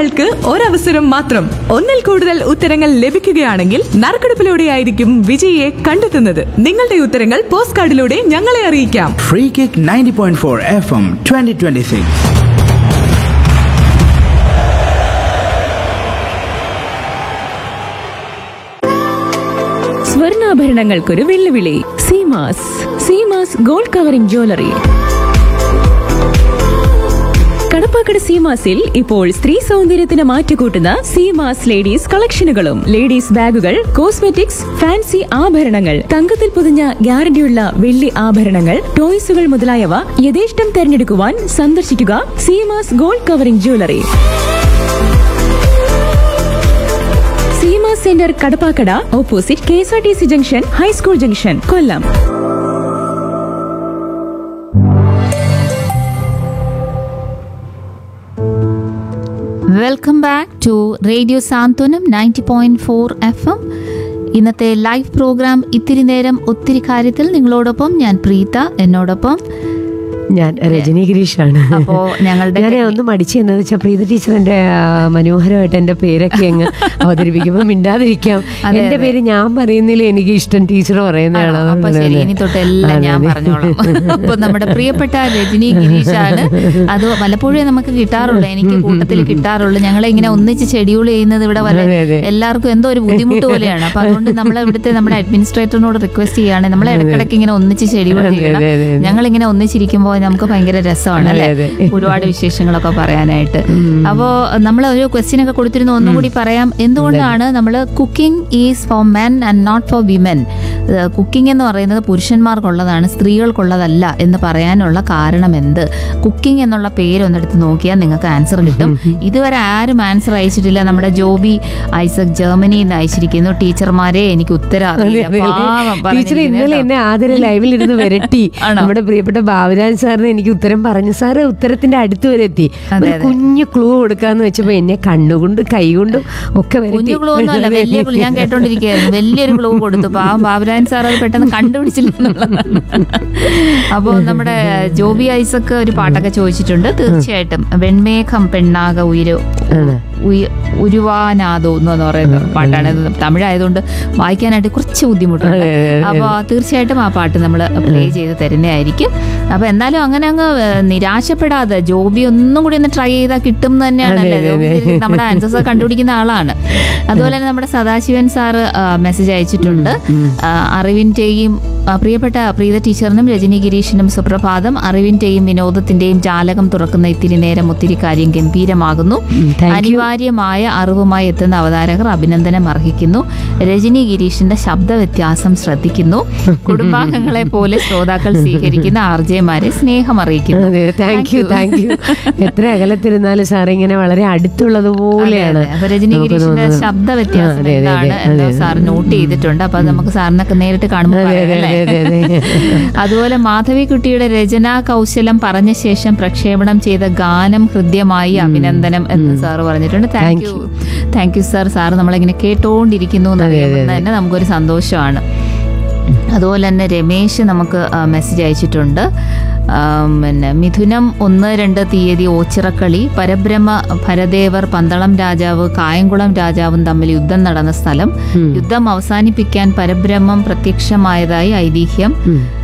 ഒരാൾക്ക് ഒരവസരം മാത്രം ഒന്നിൽ കൂടുതൽ ഉത്തരങ്ങൾ ലഭിക്കുകയാണെങ്കിൽ നറുക്കെടുപ്പിലൂടെയായിരിക്കും വിജയിയെ കണ്ടെത്തുന്നത് നിങ്ങളുടെ ഉത്തരങ്ങൾ പോസ്റ്റ് കാർഡിലൂടെ ഞങ്ങളെ അറിയിക്കാം Free Kick 90.4 FM 2026. സ്വർണ്ണാഭരണങ്ങൾക്കൊരു വെല്ലുവിളി Seemas Seemas gold covering jewellery Kadappakada സീമാസിൽ ഇപ്പോൾ സ്ത്രീ സൗന്ദര്യത്തിന് മാറ്റുകൂട്ടുന്ന സീമാസ് ലേഡീസ് കളക്ഷനുകളും ലേഡീസ് ബാഗുകൾ കോസ്മെറ്റിക്സ് ഫാൻസി ആഭരണങ്ങൾ തങ്കത്തിൽ പൊതിഞ്ഞ ഗ്യാരണ്ടിയുള്ള വെള്ളി ആഭരണങ്ങൾ ടോയ്സുകൾ മുതലായവ യഥേഷ്ടം തെരഞ്ഞെടുക്കുവാൻ സന്ദർശിക്കുക Seemas gold covering jewellery Seema centre Kadappakada opposite K S R T C junction high school junction Kollam welcome back to radio Santhwanam ninety point four F M ഇന്നത്തെ ലൈവ് പ്രോഗ്രാം ഇത്തിരി നേരം ഒത്തിരി കാര്യത്തിൽ നിങ്ങളോടൊപ്പം ഞാൻ പ്രീത എന്നോടൊപ്പം ഞാൻ രജനി ഗിരീഷാണ് അപ്പോ ഞങ്ങളുടെ ഞാൻ ഒന്ന് മടിച്ചെന്നു വെച്ചാൽ പ്രീതി ടീച്ചറിന്റെ ആ, മനോഹരമായിട്ട് എന്റെ പേരൊക്കെ അങ്ങ് അവതരിപ്പിക്കുമ്പോൾ മിണ്ടാതിരിക്കാം അതെ, എന്റെ പേര് ഞാൻ പറയുന്നില്ല എനിക്ക് ഇഷ്ടം ടീച്ചർ പറയുന്നതാണ് ആണോ? അപ്പൊ ശരി ഇനി തൊട്ട് എല്ലാം ഞാൻ പറഞ്ഞോളാം അപ്പൊ നമ്മുടെ പ്രിയപ്പെട്ട രജനി ഗിരീഷാണ് അത് പലപ്പോഴും നമുക്ക് കിട്ടാറുള്ളൂ എനിക്ക് കൂട്ടത്തിൽ കിട്ടാറുള്ളൂ ഞങ്ങളെ ഇങ്ങനെ ഒന്നിച്ച് ഷെഡ്യൂൾ ചെയ്യുന്നത് ഇവിടെ വല്ല അതെ, അതെ. എല്ലാവർക്കും എന്തോ ഒരു ബുദ്ധിമുട്ട് പോലെയാണ് അപ്പൊ അതുകൊണ്ട് നമ്മൾ ഇവിടുത്തെ നമ്മുടെ അഡ്മിനിസ്ട്രേറ്ററിനോട് റിക്വസ്റ്റ് ചെയ്യാണ് നമ്മളെ ഇടയ്ക്കിടയ്ക്ക് ഇങ്ങനെ ഒന്നിച്ച് ഷെഡ്യൂൾ അതെ, ചെയ്യണം അതെ, അതെ, അതെ. ഞങ്ങൾ ഇങ്ങനെ ഒന്നിച്ചിരിക്കുമ്പോൾ നമുക്ക് ഭയങ്കര രസമാണ് അല്ലേ അതെ, അതെ. ഒരുപാട് വിശേഷങ്ങളൊക്കെ പറയാനായിട്ട് അപ്പോ നമ്മൾ ഒരു ക്വസ്റ്റ്യൻ ഒക്കെ കൊടുത്തിരുന്നു ഒന്നും കൂടി പറയാം എന്തുകൊണ്ടാണ് നമ്മൾ cooking is for men and not for women cooking എന്ന് പറയുന്നത് പുരുഷന്മാർക്കുള്ളതാണ് സ്ത്രീകൾക്കുള്ളതല്ല എന്ന് പറയാനുള്ള കാരണം എന്ത് കുക്കിംഗ് എന്നുള്ള പേര് ഒന്നെടുത്ത് നോക്കിയാൽ നിങ്ങൾക്ക് ആൻസർ കിട്ടും ഇതുവരെ ആരും ആൻസർ അയച്ചിട്ടില്ല നമ്മുടെ ജോബി ഐസക് ജർമ്മനിയിൽ നിന്ന് അയച്ചിരിക്കുന്നു ടീച്ചർമാരെ എനിക്ക് ഉത്തരം അറിയില്ല. പാവം ടീച്ചർ പറഞ്ഞിരിക്കുന്നു ഇന്നലെ കേട്ടോ. എന്നെ ആദര ലൈവിൽ ഇരുന്ന് വരട്ടി ആണോ? നമ്മുടെ പ്രിയപ്പെട്ട ബാബുരാജ് സാറിന് എനിക്ക് ഉത്തരം പറഞ്ഞു സാറ് ഉത്തരത്തിന്റെ അടുത്ത് വരെ എത്തി അതെ, ഒരു അതെ. കുഞ്ഞു ക്ലൂ കൊടുക്കാന്ന് വെച്ചപ്പോ എന്നെ കണ്ണുകൊണ്ട് കൈകൊണ്ടും ഒക്കെ വരട്ടി കുഞ്ഞു ക്ലൂ ഒന്നും അല്ല വലിയ ക്ലൂ ഞാൻ കേട്ടോണ്ടിരിക്കുകയായിരുന്നു വലിയൊരു ക്ലൂ കൊടുത്തു പാവം ബാബുരാൻ സാർ അത് പെട്ടെന്ന് കണ്ടുപിടിച്ചില്ല എന്നുള്ളതാണ് അപ്പോൾ നമ്മുടെ ജോബി ഐസക്ക് ഒരു പാട്ടൊക്കെ ചോദിച്ചിട്ടുണ്ട് തീർച്ചയായിട്ടും വെൺമേഘം പെണ്ണാക ഉയരു ഉയ- ഉരുവാനാദോ എന്ന് പറയുന്ന പാട്ടാണ് ഇത് തമിഴായതുകൊണ്ട് വായിക്കാനായിട്ട് കുറച്ച് ബുദ്ധിമുട്ടുണ്ട് അതെ, അതെ, അതെ. അപ്പോൾ തീർച്ചയായിട്ടും ആ പാട്ട് നമ്മൾ പ്ലേ ചെയ്ത് തരുന്നതായിരിക്കും അപ്പോൾ എന്തായാലും അങ്ങനെ അങ്ങ് ഏഹ്, നിരാശപ്പെടാതെ ജോബി ഒന്നും കൂടി ഒന്ന് ട്രൈ ചെയ്താൽ കിട്ടും എന്ന് തന്നെയാണല്ലേ അതെ, ജോബി അതെ. ശരിക്കും നമ്മുടെ ആൻസേഴ്സ് കണ്ടുപിടിക്കുന്ന ആളാണ് അതുപോലെ തന്നെ നമ്മുടെ സദാശിവൻ സാറ് മെസ്സേജ് അയച്ചിട്ടുണ്ട് ആ, അറിവിന്റെയും ആ, പ്രിയപ്പെട്ട പ്രീത ടീച്ചറിനും രജനി ഗിരീഷിനും സുപ്രഭാതം അറിവിന്റെയും വിനോദത്തിന്റെയും ജാലകം തുറക്കുന്ന ഇത്തിരി നേരം ഒത്തിരി കാര്യം ഗംഭീരമാകുന്നു thank you. അനിവാര്യമായ അറിവുമായി എത്തുന്ന അവതാരകർ അഭിനന്ദനം അർഹിക്കുന്നു രജനി ഗിരീഷിന്റെ ശബ്ദ വ്യത്യാസം ശ്രദ്ധിക്കുന്നു കുടുംബാംഗങ്ങളെ പോലെ ശ്രോതാക്കൾ സ്വീകരിക്കുന്ന ആർജയമാരെ സ്നേഹം അറിയിക്കുന്നു അതെ താങ്ക് യു താങ്ക് യു എത്ര അകലത്തിരുന്നാലും സാർ ഇങ്ങനെ വളരെ അടുത്തുള്ളത് പോലെയാണ് അതെ, അതെ. അപ്പൊ രജനി നമുക്ക് ഗിരീഷിന്റെ തോന്നുന്നത്. ശബ്ദ ആ, വ്യത്യാസം അതെ, അതെ, എന്താണ് അതെ, എന്ന് അതെ. സാർ നോട്ട് ചെയ്തിട്ടുണ്ട് അപ്പൊ അത് നമുക്ക് സാറിനൊക്കെ നേരിട്ട് കാണുമ്പോൾ അതെ, പറയാം, അതെ, അല്ലേ? അതെ, അതെ, അതെ. അതുപോലെ മാധവിക്കുട്ടിയുടെ രചനാ കൗശലം പറഞ്ഞ ശേഷം പ്രക്ഷേപണം ചെയ്ത ഗാനം ഹൃദ്യമായി അഭിനന്ദനം എന്ന് സാർ പറഞ്ഞിട്ടുണ്ട് thank you thank you sir sir നമ്മളിങ്ങനെ കേട്ടോണ്ടിരിക്കുന്നു എന്ന് അതെ, അതെ, അറിയുമ്പോൾ അതെ. തന്നെ നമുക്കൊരു സന്തോഷമാണ് അതുപോലെ തന്നെ രമേശ് നമുക്ക് മെസ്സേജ് അയച്ചിട്ടുണ്ട് ആം, പിന്നെ മിഥുനം ഒന്ന് രണ്ട് തീയതി ഓച്ചിറക്കളി പരബ്രഹ്മ ഭരദേവർ പന്തളം രാജാവ് കായംകുളം രാജാവും തമ്മിൽ യുദ്ധം നടന്ന സ്ഥലം യുദ്ധം അവസാനിപ്പിക്കാൻ പരബ്രഹ്മം പ്രത്യക്ഷമായതായി ഐതിഹ്യം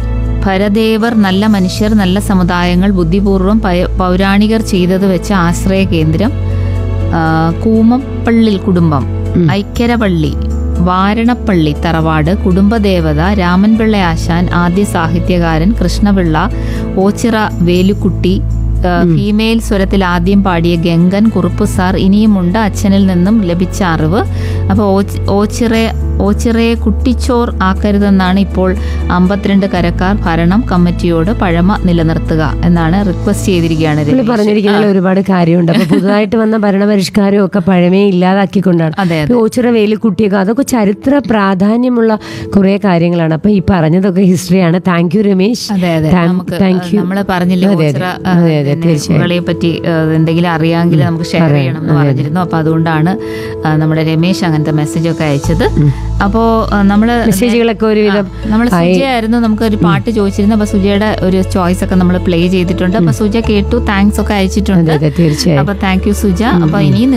ഭരദേവർ നല്ല മനുഷ്യർ നല്ല സമുദായങ്ങൾ ബുദ്ധിപൂർവ്വം പയ- പൗരാണികർ ചെയ്തത് വെച്ച ആശ്രയ കേന്ദ്രം ആ, കൂമപ്പള്ളിൽ കുടുംബം ഐക്യരപള്ളി വാരണപ്പള്ളി തറവാട് കുടുംബദേവത രാമൻപിള്ള ആശാൻ ആദ്യ സാഹിത്യകാരൻ കൃഷ്ണപിള്ള ഓച്ചിറ വേലുക്കുട്ടി ആ, ഫീമെയിൽ സ്വരത്തിൽ ആദ്യം പാടിയ ഗംഗൻ കുറുപ്പ് സാർ ഇനിയുമുണ്ട് അച്ഛനിൽ നിന്നും ലഭിച്ച അറിവ് അപ്പോൾ ഓച്ചിറ ഓച്ചിറയെ കുട്ടിച്ചോർ ആക്കരുതെന്നാണ് ഇപ്പോൾ അമ്പത്തിരണ്ട് കരക്കാർ ഭരണം കമ്മിറ്റിയോട് പഴമ നിലനിർത്തുക എന്നാണ് റിക്വസ്റ്റ് ചെയ്തിരിക്കുകയാണ് പുള്ളി രമേശ്. പറഞ്ഞിരിക്കുന്നതിൽ ഒരുപാട് കാര്യമുണ്ട് അപ്പൊ പുതുതായിട്ട് വന്ന ഭരണപരിഷ്കാരം ഒക്കെ പഴമയെ ഇല്ലാതാക്കിക്കൊണ്ടാണ് അതെ, അതെ. ഇപ്പൊ ഓച്ചിറ വേലിക്കുട്ടിയൊക്കെ അതൊക്കെ ചരിത്ര പ്രാധാന്യമുള്ള കുറെ കാര്യങ്ങളാണ് അപ്പൊ ഈ പറഞ്ഞതൊക്കെ ഹിസ്റ്ററിയാണ് താങ്ക് യു രമേശ് അതെ അതെ Thank- നമുക്ക് thank you. നമ്മൾ പറഞ്ഞില്ലേ അതെ, അതെ. ഓച്ചിറ അതെ, അതെ, തീർച്ചയായും. കളയെ പറ്റി ആ, എന്തെങ്കിലും അറിയാമെങ്കിൽ നമുക്ക് ഷെയർ പറയാം. ചെയ്യണം എന്ന് അതെ, അതെ. പറഞ്ഞിരുന്നു അപ്പൊ അതുകൊണ്ടാണ് ആ, നമ്മുടെ രമേശ് അങ്ങനത്തെ മെസ്സേജ് ഒക്കെ അയച്ചത് അപ്പോ ആ, നമ്മള് മെസ്സേജുകളൊക്കെ ഒരുവിധം നമ്മൾ ആയി. സുജയായിരുന്നു നമുക്ക് ഒരു പാട്ട് ചോദിച്ചിരുന്നു അപ്പൊ സുജയുടെ ഒരു ചോയ്സ് ഒക്കെ നമ്മൾ പ്ലേ ചെയ്തിട്ടുണ്ട് അപ്പൊ സുജ കേട്ടു താങ്ക്സ് ഒക്കെ അയച്ചിട്ടുണ്ട് അതെ, അതെ, തീർച്ചയായും. അപ്പൊ താങ്ക് യു സുജ അപ്പൊ ഇനിയും